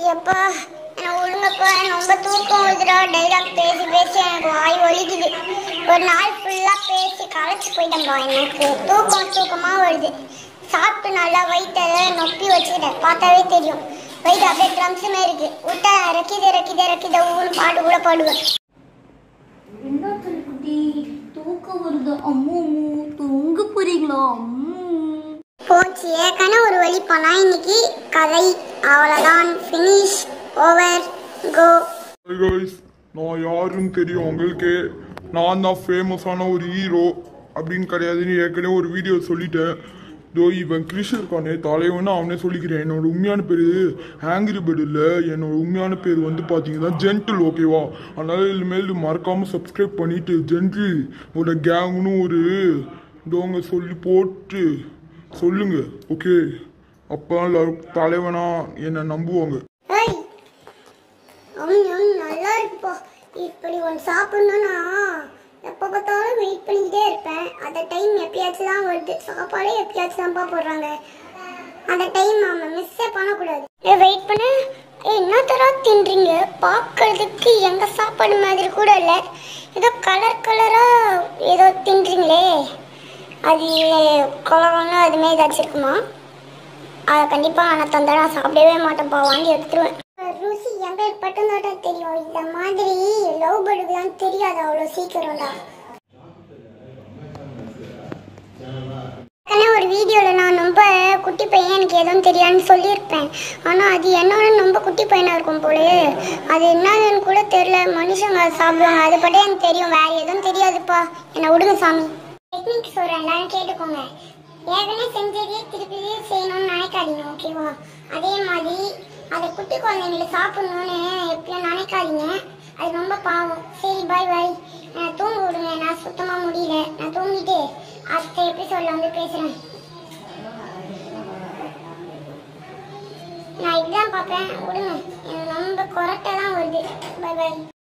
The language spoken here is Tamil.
எப்பா என்ன ஒழுங்கப்பா எனக்கு ரொம்ப தூக்கம் வருதுடா டைலாக் பேசி பேசி எனக்கு வாய் வலிக்குது ஒரு நாள் ஃபுல்லா பேசி களைச்சு போயிட்டேன்பா எனக்கு தூக்கம் தூக்கமா வருது சாப்பிட்டு நல்லா வயிற்ற நொப்பி வச்சுக்கிட்டேன் பார்த்தாவே தெரியும் வயிற்று அப்படியே ட்ரம்ஸ் மாதிரி இருக்கு விட்டா ரக்கிதே ரக்கிதே ரக்கிதே ஊன்னு பாட்டு கூட பாடுவேன் என்ன குட்டி தூக்கம் வருது அம்மு அம்மு தூங்க போறீங்களா அம்மு போச்சு ஏற்கனவே ஒரு வழி போனா இன்னைக்கு கதை அவ்வளோதான் finish over go Hi guys, நான் யாருன்னு தெரியும் உங்களுக்கு நான் தான் ஃபேமஸான ஒரு ஹீரோ அப்படின்னு கிடையாதுன்னு ஏற்கனவே ஒரு வீடியோ சொல்லிட்டேன் தோ இவன் கிறிஷ் இருக்கானே தலைவன்னு அவனே சொல்லிக்கிறேன் என்னோட உண்மையான பேர் ஆங்கிரி பேர்டு இல்லை என்னோட உண்மையான பேர் வந்து பார்த்தீங்கன்னா ஜென்டில் ஓகேவா அதனால இனிமேல் மறக்காமல் சப்ஸ்கிரைப் பண்ணிட்டு ஜென்டில் ஒரு கேங்னு ஒரு டோங்க சொல்லி போட்டு சொல்லுங்க ஓகே அப்போ எல்லாரும் தலைவனா என்னை நம்புவாங்க ஏய் அவன் அவன் நல்லா இருக்குப்பா இப்படி ஒன்று சாப்பிடணும்னா எப்போ பார்த்தாலும் வெயிட் பண்ணிக்கிட்டே இருப்பேன் அந்த டைம் எப்பயாச்சும் தான் வருது சாப்பாடே எப்பயாச்சும் தான்ப்பா போடுறாங்க அந்த டைம் அவன் மிஸ்ஸே பண்ணக்கூடாது ஏ வெயிட் பண்ண ஏய் என்ன தர தின்றீங்க பார்க்கறதுக்கு எங்க சாப்பாடு மாதிரி கூட இல்லை ஏதோ கலர் கலரா ஏதோ தின்றீங்களே அது கலரான அதுமாரி ஏதாச்சும் இருக்குமா அதை கண்டிப்பாக நான் தந்தா நான் சாப்பிடவே மாட்டேன்ப்பா வாங்கி எடுத்துருவேன் ருசி எங்க பட்டந்தோட தெரியும் இந்த மாதிரி லவ் பேர்டுக்குலாம் தெரியாது அவ்வளோ சீக்கிரம்டா ஏற்கனவே ஒரு வீடியோவில் நான் ரொம்ப குட்டி பையன் எனக்கு எதுவும் தெரியாதுன்னு சொல்லியிருப்பேன் ஆனால் அது என்னோட ரொம்ப குட்டி பையனாக இருக்கும் போலே அது என்னதுன்னு கூட தெரியல மனுஷங்க அதை சாப்பிடுவாங்க அது பட்டே எனக்கு தெரியும் வேற எதுவும் தெரியாதுப்பா என்னை விடுங்க சாமி டெக்னிக் சொல்கிறேன் எல்லாரும் கேட்டுக்கோங்க ஏற்கனவே செஞ்சதே திருப்பி செய்யணும்னு நினைக்காதீங்க ஓகேவா அதே மாதிரி அதை குட்டி குழந்தைங்களை சாப்பிடணும்னு எப்பயும் நினைக்காதீங்க அது ரொம்ப பாவம் சரி பாய் பாய் நான் தூங்க விடுங்க நான் சுத்தமாக முடியல நான் தூங்கிட்டு அடுத்த எபிசோட்ல வந்து பேசுகிறேன் நான் இதுதான் பார்ப்பேன் விடுங்க எனக்கு ரொம்ப கொரட்டை தான் வருது பை பாய்